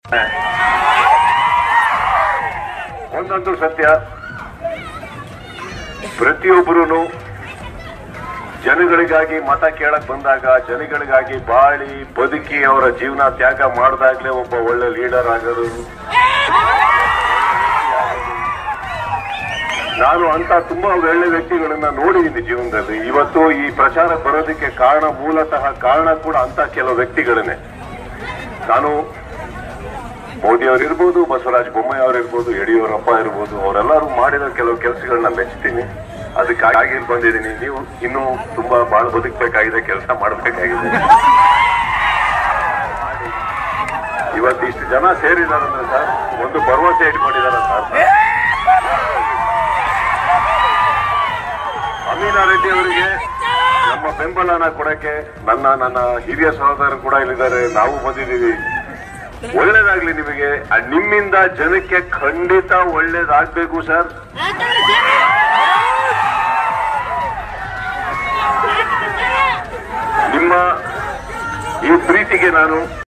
ಒಂದಂತೂ ಸತ್ಯ ಪ್ರತಿಯೊಬ್ಬರು ಜನಗಳಿಗಾಗಿ ಮತ ಕೇಳಕ್ ಬಂದಾಗ ಜನಗಳಿಗಾಗಿ ಬಾಳಿ ಬದುಕಿ ಅವರ ಜೀವನ ತ್ಯಾಗ ಮಾಡಿದಾಗ್ಲೇ ಒಬ್ಬ ಒಳ್ಳೆ ಲೀಡರ್ ಆಗೋದು ನಾನು ಅಂತ ತುಂಬಾ ಒಳ್ಳೆ ವ್ಯಕ್ತಿಗಳನ್ನ ನೋಡಿದ್ದೀನಿ ಜೀವನದಲ್ಲಿ ಇವತ್ತು ಈ ಪ್ರಚಾರ ಬರೋದಕ್ಕೆ ಕಾರಣ ಮೂಲತಃ ಕಾರಣ ಕೂಡ ಅಂತ ಕೆಲವು ವ್ಯಕ್ತಿಗಳನ್ನೇ ನಾನು ಮೋದಿ ಅವರು ಇರ್ಬೋದು ಬಸವರಾಜ ಬೊಮ್ಮಾಯಿ ಅವರು ಇರ್ಬೋದು ಯಡಿಯೂರಪ್ಪ ಇರ್ಬೋದು ಅವರೆಲ್ಲರೂ ಮಾಡಿದ ಕೆಲವು ಕೆಲಸಗಳನ್ನ ಮೆಚ್ತೀನಿ ಅದಕ್ಕಾಗಿ ಇಲ್ಲಿ ಬಂದಿದ್ದೀನಿ ನೀವು ಇನ್ನೂ ತುಂಬಾ ಬಹಳ ಬದುಕಬೇಕಾಗಿದೆ ಕೆಲಸ ಮಾಡಬೇಕಾಗಿದೆ ಇವತ್ತು ಇಷ್ಟು ಜನ ಸೇರಿದಾರಂದ್ರೆ ಸರ್ ಒಂದು ಭರವಸೆ ಇಟ್ಕೊಂಡಿದ್ದಾರೆ ಸರ್ ಅಮೀನಾ ರೆಡ್ಡಿ ಅವರಿಗೆ ನಮ್ಮ ಬೆಂಬಲನ ಕೊಡಕ್ಕೆ ನನ್ನ ನನ್ನ ಹಿರಿಯ ಸಹೋದರರು ಕೂಡ ಇಲ್ಲಿದ್ದಾರೆ ನಾವು ಬಂದಿದ್ದೀವಿ ಒಳ್ಳೇದಾಗ್ಲಿ ನಿಮಗೆ ಆ ನಿಮ್ಮಿಂದ ಜನಕ್ಕೆ ಖಂಡಿತ ಒಳ್ಳೇದಾಗ್ಬೇಕು ಸರ್ ನಿಮ್ಮ ಈ ಪ್ರೀತಿಗೆ ನಾನು